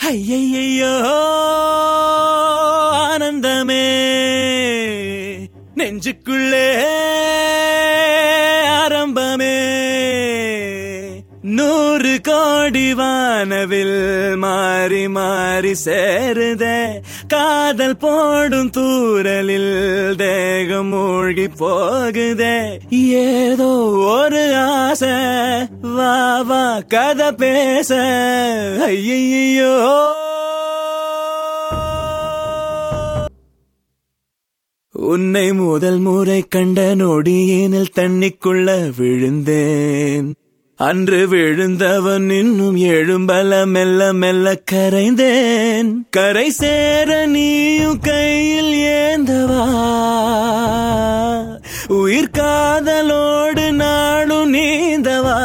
ஐயையோ ஆனந்தமே நெஞ்சுக்குள்ளே ஆரம்பமே நூறு கோடி வானவில் மாறி மாறி சேருதே காதல் போடும் தூரலில் தேகம் மூழ்கி போகுதே ஏதோ ஒரு ஆசை வா வா கதை பேச ஐயையோ உன்னை முதல் முறை கண்ட நொடியினில் தண்ணிக்குள்ள விழுந்தேன் அன்று விழுந்தவன் இன்னும் எழும்பல மெல்ல மெல்ல கரைந்தேன் கரை சேர நீயும் கையில் ஏந்தவா உயிர் காதலோடு நாடும் நீந்தவா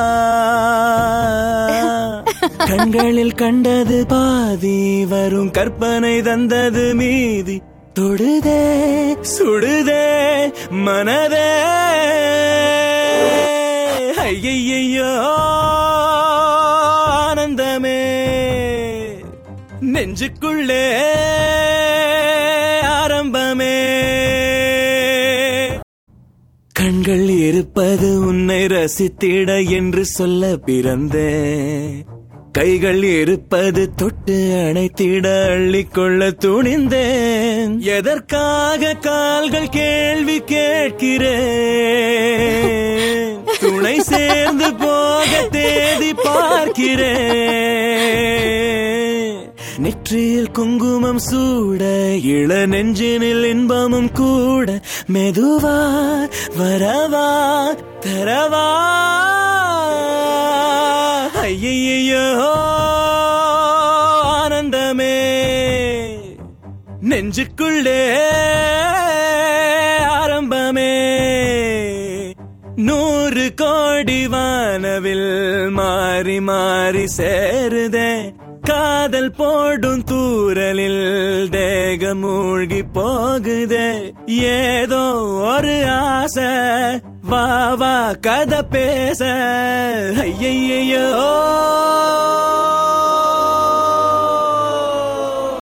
கண்களில் கண்டது பாதி வரும் கற்பனை தந்தது மீதி தொடுதே சுடுதே மனதே ஐயையோ ஆனந்தமே நெஞ்சுக்குள்ளே ஆரம்பமே கண்கள் இருப்பது உன்னை ரசித்திட என்று சொல்ல பிறந்தே கைகள் இருப்பது தொட்டு அணைத்திட அள்ளிக்கொள்ள துணிந்தேன் எதற்காக கால்கள் கேள்வி கேட்கிறேன் துணை சேர்ந்து போக தேதி பார்க்கிறேன் நெற்றியில் குங்குமம் சூட இள நெஞ்சினில் இன்பமும் கூட மெதுவா வரவா தரவா ஐயையோ ஆனந்தமே நெஞ்சுக்குள்ளே ஆரம்பமே நூறு கோடி வானவில் மாறி மாறி சேருதே காதல் போடும் தூரலில் தேக மூழ்கி போகுதே ஏதோ ஒரு ஆசை வா வா கதை பேச ஐயையோ